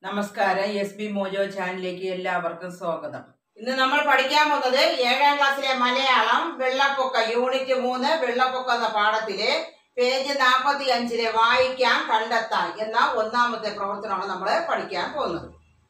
നമസ്കാരം S B mojo ചാനലിലേക്ക് എല്ലാവർക്കും സ്വാഗതം ഇന്ന് നമ്മൾ പഠിക്കാൻ പോകുന്നത് ഏഴാം ക്ലാസ്സിലെ മലയാളം വെള്ളപ്പൊക്ക യൂണിറ്റ് മൂന്ന് വെള്ളപ്പൊക്ക എന്ന പാഠത്തിലെ പേജ് നാൽപ്പത്തി അഞ്ചിലെ വായിക്കാൻ കണ്ടെത്താൻ എന്ന ഒന്നാമത്തെ പ്രവർത്തനമാണ് നമ്മൾ പഠിക്കാൻ പോകുന്നത്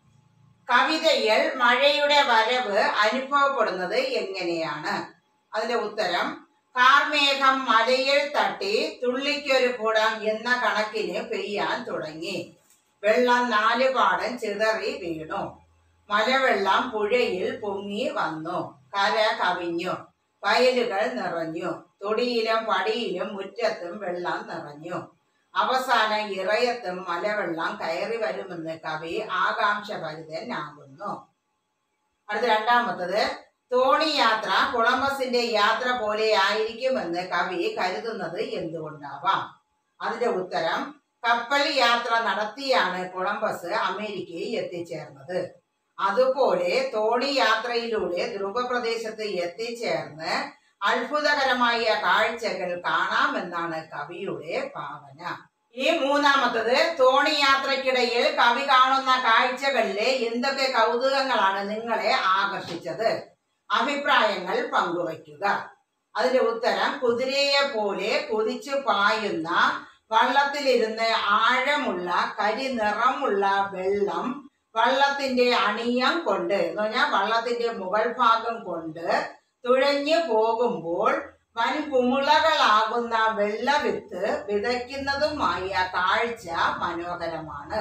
കവിതയിൽ മഴയുടെ വരവ് അനുഭവപ്പെടുന്നത് എങ്ങനെയാണ് അതിന്റെ ഉത്തരം കാർമേഘം മലയിൽ തട്ടി തുള്ളിക്കൊരു കുടം എന്ന കണക്കിന് പെയ്യാൻ തുടങ്ങി വെള്ളം നാല് പാടം ചിതറി വീണു മലവെള്ളം പുഴയിൽ പൊങ്ങി വന്നു കര കവിഞ്ഞു വയലുകൾ നിറഞ്ഞു തൊടിയിലും പടിയിലും മുറ്റത്തും വെള്ളം നിറഞ്ഞു അവസാനം ഇറയത്തും മലവെള്ളം കയറി വരുമെന്ന് കവി ആകാംക്ഷഭരിതനാകുന്നു അടുത്ത രണ്ടാമത്തത് തോണി യാത്ര കൊളംബസിന്റെ യാത്ര പോലെ ആയിരിക്കുമെന്ന് കവി കരുതുന്നത് എന്തുകൊണ്ടാവാം അതിന്റെ ഉത്തരം കപ്പൽ യാത്ര നടത്തിയാണ് കൊളംബസ് അമേരിക്കയിൽ എത്തിച്ചേർന്നത് അതുപോലെ തോണി യാത്രയിലൂടെ ധ്രുവപ്രദേശത്ത് എത്തിച്ചേർന്ന് അത്ഭുതകരമായ കാഴ്ചകൾ കാണാമെന്നാണ് കവിയുടെ ഭാവന ഈ മൂന്നാമത്തത് തോണി യാത്രക്കിടയിൽ കവി കാണുന്ന കാഴ്ചകളിലെ എന്തൊക്കെ കൗതുകങ്ങളാണ് നിങ്ങളെ ആകർഷിച്ചത് അഭിപ്രായങ്ങൾ പങ്കുവയ്ക്കുക അതിന്റെ ഉത്തരം കുതിരയെ പോലെ കുതിച്ചു പായുന്ന വള്ളത്തിലിരുന്ന് ആഴമുള്ള കരി നിറമുള്ള വെള്ളം വള്ളത്തിന്റെ അണിയം കൊണ്ട് എന്ന് പറഞ്ഞാൽ വള്ളത്തിന്റെ മുകൾ ഭാഗം കൊണ്ട് തുഴഞ്ഞു പോകുമ്പോൾ വൻ കുമിളകളാകുന്ന വെള്ളവിത്ത് വിതയ്ക്കുന്നതുമായ കാഴ്ച മനോഹരമാണ്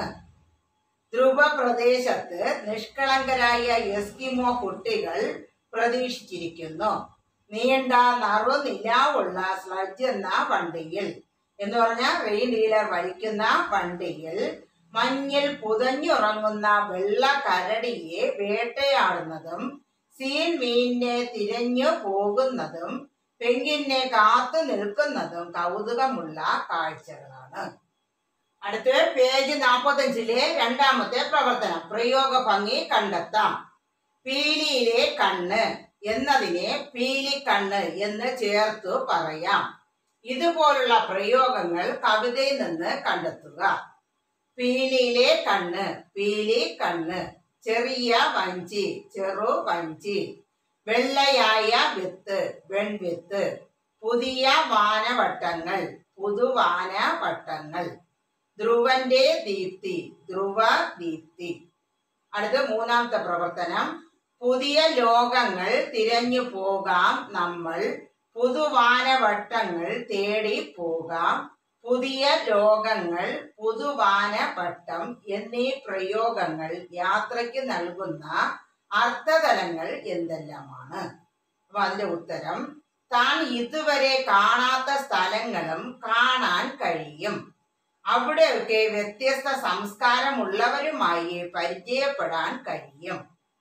ധ്രുവ പ്രദേശത്ത് നിഷ്കളങ്കരായ എസ്കിമോ കുട്ടികൾ പ്രതീക്ഷിച്ചിരിക്കുന്നു നീണ്ട നറുനിലാവുള്ള സ്ലഡ്ജ് എന്ന വണ്ടിയിൽ എന്ന് പറഞ്ഞാൽ റെയിൻഡീലർ വലിക്കുന്ന വണ്ടിയിൽ മഞ്ഞിൽ പുതഞ്ഞുറങ്ങുന്ന വെള്ള കരടിയെ വേട്ടയാടുന്നതും സീൻ മീനിനെ തിരഞ്ഞു പോകുന്നതും പെങ്കിനെ കാത്തു നിൽക്കുന്നതും കൗതുകമുള്ള കാഴ്ചകളാണ് അടുത്ത് പേജ് നാൽപ്പത്തഞ്ചിലെ രണ്ടാമത്തെ പ്രവർത്തനം പ്രയോഗ ഭംഗി കണ്ടെത്താം പീലിയിലെ കണ്ണ് എന്നതിനെ പീലി കണ്ണ് എന്ന് ചേർത്തു പറയാം ഇതുപോലുള്ള പ്രയോഗങ്ങൾ കവിതയിൽ നിന്ന് കണ്ടെത്തുക പീലിയിലെ കണ്ണ് പീലി കണ്ണ് ചെറിയ വഞ്ചി ചെറു വഞ്ചി വെള്ളയായ വിത്ത് വെൺവിത്ത് പുതിയ വാനവട്ടങ്ങൾ പുതുവാനവട്ടങ്ങൾ ധ്രുവന്റെ ദീപ്തി ധ്രുവ ദീപ്തി അടുത്ത മൂന്നാമത്തെ പ്രവർത്തനം പുതിയ ലോകങ്ങൾ തിരഞ്ഞു പോകാം നമ്മൾ പുതുവാനവട്ടങ്ങൾ തേടി പോകാം പുതിയ ലോകങ്ങൾ പുതുവാനവട്ടം എന്നീ പ്രയോഗങ്ങൾ യാത്രയ്ക്ക് നൽകുന്ന അർത്ഥതലങ്ങൾ എന്തെല്ലാമാണ് അപ്പൊ അതിന്റെ ഉത്തരം താൻ ഇതുവരെ കാണാത്ത സ്ഥലങ്ങളും കാണാൻ കഴിയും അവിടെയൊക്കെ വ്യത്യസ്ത സംസ്കാരമുള്ളവരുമായി പരിചയപ്പെടാൻ കഴിയും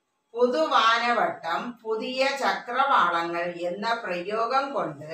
പുതുവാനവട്ടം പുതിയ ചക്രവാളങ്ങൾ എന്ന പ്രയോഗം കൊണ്ട്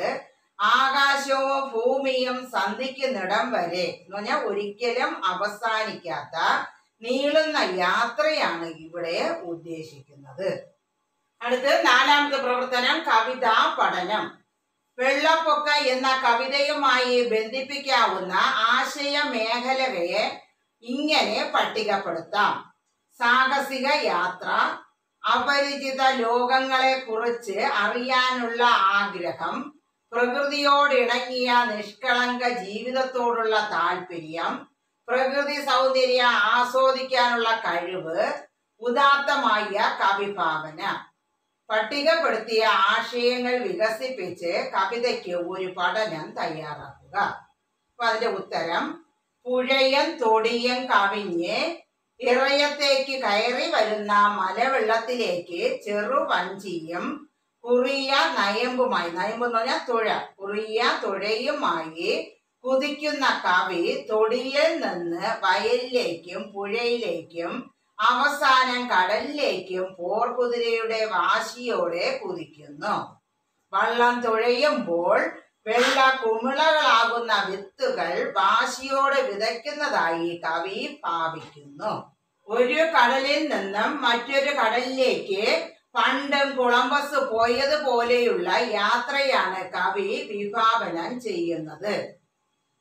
ആകാശവും ഭൂമിയും സന്ധിക്കുന്നിടം വരെ എന്ന് പറഞ്ഞാൽ ഒരിക്കലും അവസാനിക്കാത്ത നീളുന്ന യാത്രയാണ് ഇവിടെ ഉദ്ദേശിക്കുന്നത് അടുത്ത് നാലാമത്തെ പ്രവർത്തനം കവിതാ പഠനം വെള്ളപ്പൊക്ക എന്ന കവിതയുമായി ബന്ധിപ്പിക്കാവുന്ന ആശയ മേഖലകളെ ഇങ്ങനെ പട്ടികപ്പെടുത്താം സാഹസിക യാത്ര അപരിചിത ലോകങ്ങളെ കുറിച്ച് അറിയാനുള്ള ആഗ്രഹം പ്രകൃതിയോടിണങ്ങിയ നിഷ്കളങ്ക ജീവിതത്തോടുള്ള താല്പര്യം പ്രകൃതി സൗന്ദര്യം ആസ്വദിക്കാനുള്ള കഴിവ് ഉദാത്തമായ കവിഭാവന പട്ടികപ്പെടുത്തിയ ആശയങ്ങൾ വികസിപ്പിച്ച് കവിതയ്ക്ക് ഒരു പഠനം തയ്യാറാക്കുക അപ്പൊ അതിന്റെ ഉത്തരം പുഴയും തൊടിയും കവിഞ്ഞ് ഇറയത്തേക്ക് കയറി വരുന്ന മലവെള്ളത്തിലേക്ക് ചെറുവഞ്ചിയും കുറിയ നയമ്പുമായി നയമ്പ് എന്ന് പറഞ്ഞാൽ തുഴ കുറിയ തുഴയുമായി കുതിക്കുന്ന കവി തൊടിയിൽ നിന്ന് വയലിലേക്കും പുഴയിലേക്കും അവസാനം കടലിലേക്കും പോർക്കുതിരയുടെ വാശിയോടെ കുതിക്കുന്നു വള്ളം തുഴയുമ്പോൾ വെള്ള കുമിളകളാകുന്ന വിത്തുകൾ വാശിയോടെ വിതയ്ക്കുന്നതായി കവി ഭാവിക്കുന്നു ഒരു കടലിൽ നിന്നും മറ്റൊരു കടലിലേക്ക് പണ്ടും കൊളംബസ് പോയതുപോലെയുള്ള യാത്രയാണ് കവി വിഭാവനം ചെയ്യുന്നത്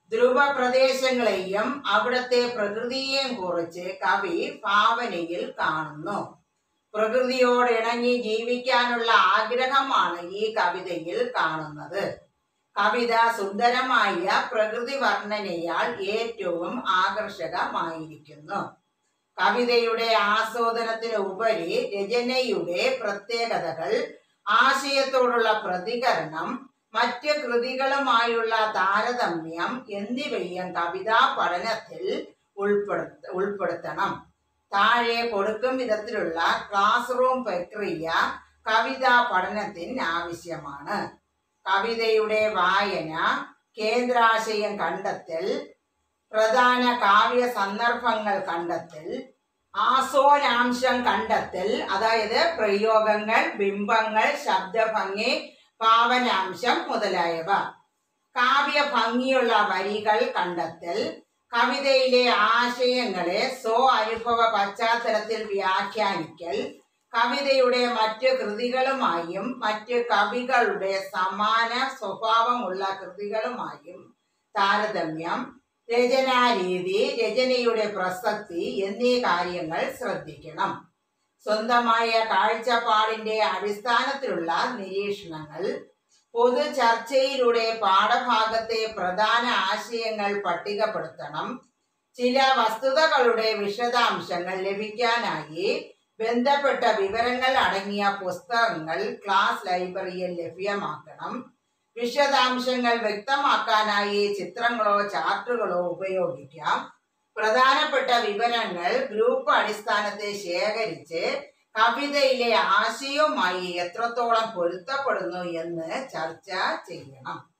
ധ്രുവ പ്രദേശങ്ങളെയും അവിടുത്തെ പ്രകൃതിയെയും കുറിച്ച് കവി ഭാവനയിൽ കാണുന്നു പ്രകൃതിയോട് ഇണങ്ങി ജീവിക്കാനുള്ള ആഗ്രഹമാണ് ഈ കവിതയിൽ കാണുന്നത് കവിത സുന്ദരമായ പ്രകൃതി വർണ്ണനയാൽ ഏറ്റവും ആകർഷകമായിരിക്കുന്നു കവിതയുടെ ആസ്വാദനത്തിന് ഉപരി രചനയുടെ പ്രത്യേകതകൾ ആശയത്തോടുള്ള പ്രതികരണം മറ്റ് കൃതികളുമായുള്ള താരതമ്യം എന്നിവയും കവിതാ പഠനത്തിൽ ഉൾപ്പെടുത്ത ഉൾപ്പെടുത്തണം താഴെ കൊടുക്കും വിധത്തിലുള്ള ക്ലാസ് റൂം പ്രക്രിയ കവിതാ പഠനത്തിന് ആവശ്യമാണ് കവിതയുടെ വായന കേന്ദ്രാശയം കണ്ടെത്തൽ പ്രധാന കാവ്യ സന്ദർഭങ്ങൾ കണ്ടെത്തൽ ആസോനാംശം കണ്ടെത്തൽ അതായത് പ്രയോഗങ്ങൾ ബിംബങ്ങൾ ശബ്ദഭംഗി പാവനാംശം മുതലായവ കാവ്യ ഭംഗിയുള്ള വരികൾ കണ്ടെത്തൽ കവിതയിലെ ആശയങ്ങളെ സ്വ അനുഭവ പശ്ചാത്തലത്തിൽ വ്യാഖ്യാനിക്കൽ കവിതയുടെ മറ്റ് കൃതികളുമായും മറ്റ് കവികളുടെ സമാന സ്വഭാവമുള്ള കൃതികളുമായും താരതമ്യം രചനാരീതി രചനയുടെ പ്രസക്തി എന്നീ കാര്യങ്ങൾ ശ്രദ്ധിക്കണം സ്വന്തമായ കാഴ്ചപ്പാടിന്റെ അടിസ്ഥാനത്തിലുള്ള നിരീക്ഷണങ്ങൾ പൊതു ചർച്ചയിലൂടെ പാഠഭാഗത്തെ പ്രധാന ആശയങ്ങൾ പട്ടികപ്പെടുത്തണം ചില വസ്തുതകളുടെ വിശദാംശങ്ങൾ ലഭിക്കാനായി ബന്ധപ്പെട്ട വിവരങ്ങൾ അടങ്ങിയ പുസ്തകങ്ങൾ ക്ലാസ് ലൈബ്രറിയിൽ ലഭ്യമാക്കണം വിശദാംശങ്ങൾ വ്യക്തമാക്കാനായി ചിത്രങ്ങളോ ചാർട്ടുകളോ ഉപയോഗിക്കാം പ്രധാനപ്പെട്ട വിവരങ്ങൾ ഗ്രൂപ്പ് അടിസ്ഥാനത്തിൽ ശേഖരിച്ച് കവിതയിലെ ആശയവുമായി എത്രത്തോളം പൊരുത്തപ്പെടുന്നു എന്ന് ചർച്ച ചെയ്യണം